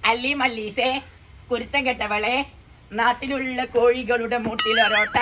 അല്ലി മല്ലീസേ കുരുത്തം കെട്ടവളെ നാട്ടിലുള്ള കോഴികളുടെ മുട്ടിലൊരോട്ട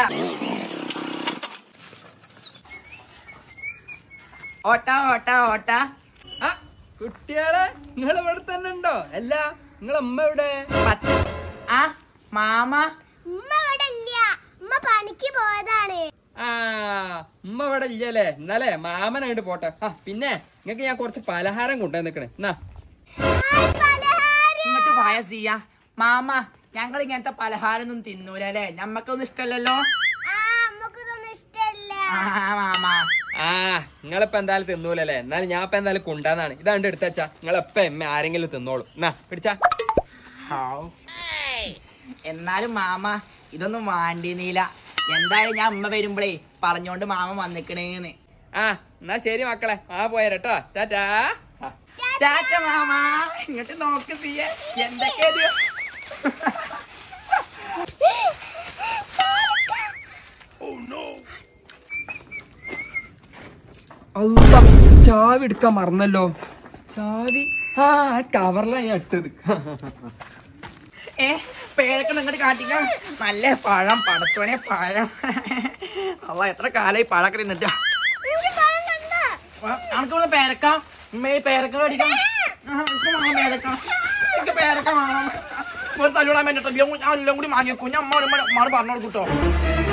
ഓട്ട ഓട്ട ഓട്ട ആ കുട്ടികളെ നിങ്ങൾ ഇവിടെ തന്നെ ഉണ്ടോ അല്ല നിങ്ങളെ അമ്മ എവിടെ പത്ത് ആ മാമ ഉമ്മ ഇവിടെ ഇല്ല ഉമ്മ പണിക്ക് പോയതാണ് ആ ഉമ്മ ഇവിടെ ഇല്ലല്ലേ എന്നാലേ മാമൻ അങ്ങോട്ട് പോട്ടെ ആ പിന്നെ നിങ്ങക്ക് ഞാൻ കുറച്ച് പലഹാരം കൊണ്ടുവന്ന് നിക്കണേ എന്നാ ഇങ്ങോട്ട് വയസ്സിയ മാമ ഞങ്ങൾ ഇങ്ങനത്തെ പലഹാരം ഒന്നും തിന്നൂല അല്ലേ ഞമ്മക്കൊന്നും ഇഷ്ടല്ലല്ലോ ആ അമ്മക്കൊന്നും ഇഷ്ടല്ല ആ മാമ ആ നിങ്ങളിപ്പോ എന്തായാലും തിന്നൂലല്ലേ എന്നാലും ഞാൻ ഇപ്പൊ എന്തായാലും കൊണ്ടാന്നാണ് ഇതാണ്ട് എടുത്തച്ചാ നിങ്ങളെപ്പ എമ്മ ആരെങ്കിലും തിന്നോളൂ എന്നാ പിടിച്ചാ ഹാവ്. എന്നാലും മാമ ഇതൊന്നും വാണ്ടിനീല എന്തായാലും ഞാൻ അമ്മ വരുമ്പളേ പറഞ്ഞോണ്ട് മാമ വന്നിക്കണേന്ന് ആ എന്നാ ശരി മക്കളെ ആ പോയരട്ടോ ടാറ്റാ ആ. ടാറ്റ മാമ ഇങ്ങോട്ട് നോക്ക് തീയ എന്തൊക്കെ ഇത്? അല്ല ചാവി എടുക്കാൻ മറന്നല്ലോ ചാവി ആ കവറിലാണ് ഞാൻ ഇട്ടത് ഏ പേരൊക്കെ ഇങ്ങോട്ട് കാട്ടിക്ക നല്ല പഴം പടച്ചോനെ പഴം അല്ല എത്ര കാലായി പഴമൊക്കെ തിന്നിട്ടാ നമുക്കൊന്ന് പേരക്കാം ഉമ്മേ പേരക്ക മേടിക്കാം ആ, എനിക്ക് വേണം പേരക്ക എനിക്ക് പേരക്ക വേണം ഒരു തല്ലിടാൻ വേണ്ടിട്ടോ ഞാൻ എല്ലാം കൂടി വാങ്ങിയേക്കും ഞാൻ അമ്മ മാറി പറഞ്ഞു കൊടുക്കൂട്ടോ